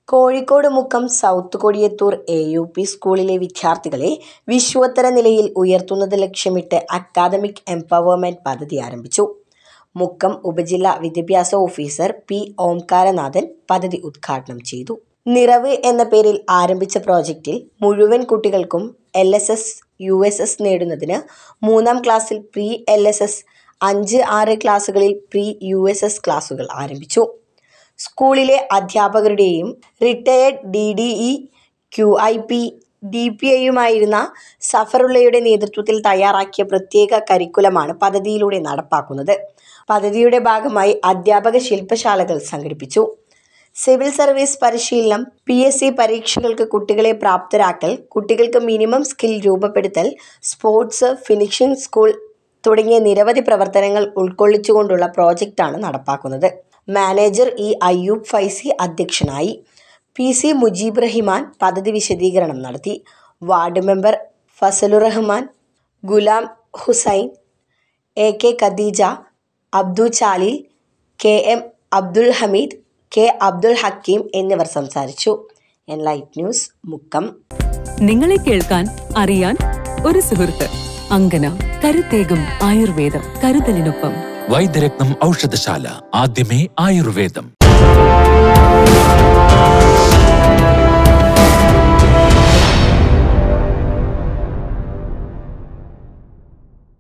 Kozhikode Mukkam south Kodiyathur A U P സ്കൂളിലെ വിദ്യാർത്ഥികളെ വിശ്വോത്തര നിലയിൽ ഉയർത്തുന്നത് ലക്ഷ്യമിട്ട് അക്കാദമിക് എംപവർമെന്റ് പദ്ധതി ആരംഭിച്ചു മുക്കം ഉപജില്ലാ വിദ്യാഭ്യാസ ഓഫീസർ പി ഓംകാരനാഥൻ പദ്ധതി ഉദ്ഘാടനം ചെയ്തു നിറവ് എന്ന പേരിൽ ആരംഭിച്ച പ്രോജക്റ്റിൽ മുഴുവൻ കുട്ടികൾക്കും L S S U S S നേടുന്നതിന് മൂന്നാം ക്ലാസ്സിൽ പ്രീ എൽ എസ് എസ് അഞ്ച് ആറ് ക്ലാസ്സുകളിൽ പ്രീ യു എസ് എസ് ക്ലാസുകൾ ആരംഭിച്ചു സ്കൂളിലെ അധ്യാപകരുടെയും retired D D E Q I P D P ഐയുമായിരുന്ന സഫറുള്ളയുടെ നേതൃത്വത്തിൽ തയ്യാറാക്കിയ പ്രത്യേക കരിക്കുലമാണ് പദ്ധതിയിലൂടെ നടപ്പാക്കുന്നത് പദ്ധതിയുടെ ഭാഗമായി അധ്യാപക ശില്പശാലകൾ സംഘടിപ്പിച്ചു സിവിൽ സർവീസ് പരിശീലനം പി എസ് സി പരീക്ഷകൾക്ക് കുട്ടികളെ പ്രാപ്തരാക്കൽ കുട്ടികൾക്ക് മിനിമം സ്കിൽ രൂപപ്പെടുത്തൽ സ്പോർട്സ് ഫിനിഷിംഗ് സ്കൂൾ തുടങ്ങിയ നിരവധി പ്രവർത്തനങ്ങൾ ഉൾക്കൊള്ളിച്ചുകൊണ്ടുള്ള പ്രോജക്റ്റാണ് നടപ്പാക്കുന്നത് മാനേജർ ഇ അയ്യൂബ് ഫൈസി അധ്യക്ഷനായി പി സി മുജീബ് റഹിമാൻ പദ്ധതി വിശദീകരണം നടത്തി ward member Fazlur Rahman Ghulam Hussain A K Khadija Abdu Chalil K M Abdul Hameed K Abdul Hakeem എന്നിവർ സംസാരിച്ചു എൻലൈറ്റ് ന്യൂസ് മുക്കം നിങ്ങളെ കേൾക്കാൻ അറിയാൻ ഒരു സുഹൃത്ത് അങ്കന കരുത്തേകും ആയുർവേദം കരുതലിനൊപ്പം വൈദ്യരത്നം ഔഷധശാല ആദ്യമേ ആയുർവേദം